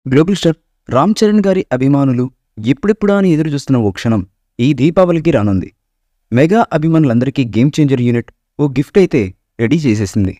global star Ram Charan గారి అభిమానులు ఎప్పుడెప్పుడా అని ఎదురు చూస్తున్న ఓ క్షణం ఈ దీపావళికి రానుంది మెగా అభిమానులందరికీ గేమ్ చేంజర్ యూనిట్ ఓ గిఫ్ట్ అయితే రెడీ చేసేసింది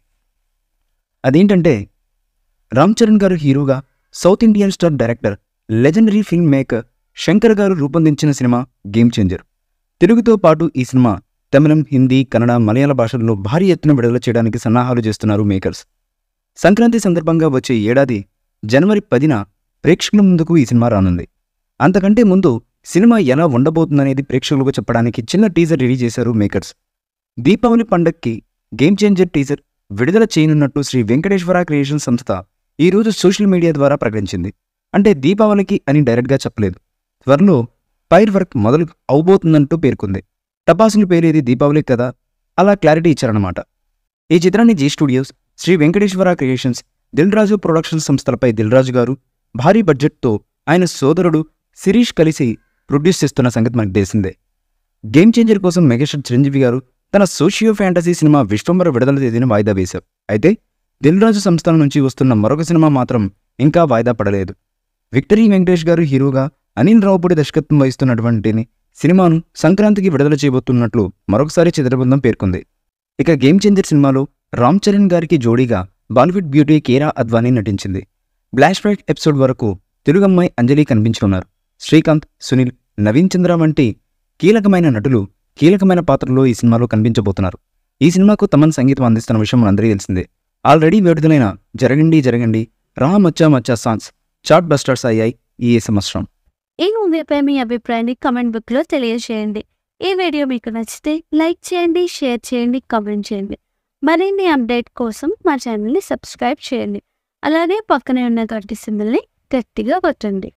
అదేంటంటే రామ్ చరణ్ గారు హీరోగా south Indian star director legendary film maker Shankar గారు రూపొందించిన సినిమా గేమ్ చేంజర్ తెలుగుతో పాటు ఈ సినిమా తమిళం హిందీ కన్నడ మలయాళ భాషల్లో భారీ ఎత్తున విడుదల చేయడానికి సన్నాహాలు చేస్తున్నారు మేకర్స్ సంక్రాంతి సందర్భంగా వచ్చే ఏడాది జనవరి పదిన ప్రేక్షకుల ముందుకు ఈ సినిమా రానుంది అంతకంటే ముందు సినిమా ఎలా ఉండబోతుందనేది ప్రేక్షకులకు చెప్పడానికి చిన్న టీజర్ రిలీజ్ చేశారు మేకర్స్ దీపావళి పండక్కి గేమ్ చేంజర్ టీజర్ విడుదల చేయనున్నట్టు శ్రీ వెంకటేశ్వర క్రియేషన్ సంస్థ ఈ రోజు సోషల్ మీడియా ద్వారా ప్రకటించింది అంటే దీపావళికి అని డైరెక్ట్గా చెప్పలేదు త్వరలో పైర్ వర్క్ మొదలు అవబోతుందంటూ పేర్కొంది టపాసులు పేరేది దీపావళి కదా అలా క్లారిటీ ఇచ్చారన్నమాట ఈ చిత్రాన్ని Zee studios Sri Venkateswara creations Dil Raju production సంస్థలపై దిల్ రాజు గారు భారీ బడ్జెట్తో ఆయన సోదరుడు శిరీష్ కలిసి ప్రొడ్యూస్ చేస్తున్న సంగతి మనకు తెలిసిందే గేమ్ చేంజర్ కోసం మెగాస్టార్ చిరంజీవి గారు తన సోషియో ఫ్యాంటసీ సినిమా విశ్వంబర విడుదల తేదీని వాయిదా వేశారు అయితే దిల్ రాజు సంస్థల నుంచి వస్తున్న మరొక సినిమా మాత్రం ఇంకా వాయిదా పడలేదు విక్టరీ వెంకటేష్ గారు హీరోగా అనిల్ రావుపూడి దర్శకత్వం వహిస్తున్నటువంటి సినిమాను సంక్రాంతికి విడుదల చేయబోతున్నట్లు మరొకసారి చిత్రబృందం పేర్కొంది ఇక గేమ్ చేంజర్ సినిమాలో రామ్ చరణ్ గారికి జోడీగా బాలీవుడ్ బ్యూటీ కేరా అద్వానీ నటించింది బ్లాష్ బ్యాక్ ఎపిసోడ్ వరకు తెలుగమ్మాయి అంజలి కనిపించనున్నారు శ్రీకాంత్ సునీల్ నవీన్ చంద్ర వంటి కీలకమైన నటులు కీలకమైన పాత్రలో ఈ సినిమాలో కనిపించబోతున్నారు ఈ సినిమాకు తమన్ సంగీతం అందిస్తున్న విషయం మనందరికీ తెలిసిందే ఆల్రెడీ విడుదలైన జరగండి జరగండి రా మచ్చా మచ్చా సాంగ్స్ చార్ట్ బస్టర్స్ అయ్యాయి ఈ సంవత్సరం ఈ మూవీపై మీ అభిప్రాయాన్ని కమెంట్ బుక్లో తెలియజేయండి ఈ వీడియో మీకు నచ్చితే లైక్ చేయండి షేర్ చేయండి కామెంట్ చేయండి మరిన్ని అప్డేట్ కోసం మా ఛానల్ని సబ్స్క్రైబ్ చేయండి అలానే పక్కనే ఉన్నటువంటి సింబల్ని గట్టిగా కొట్టండి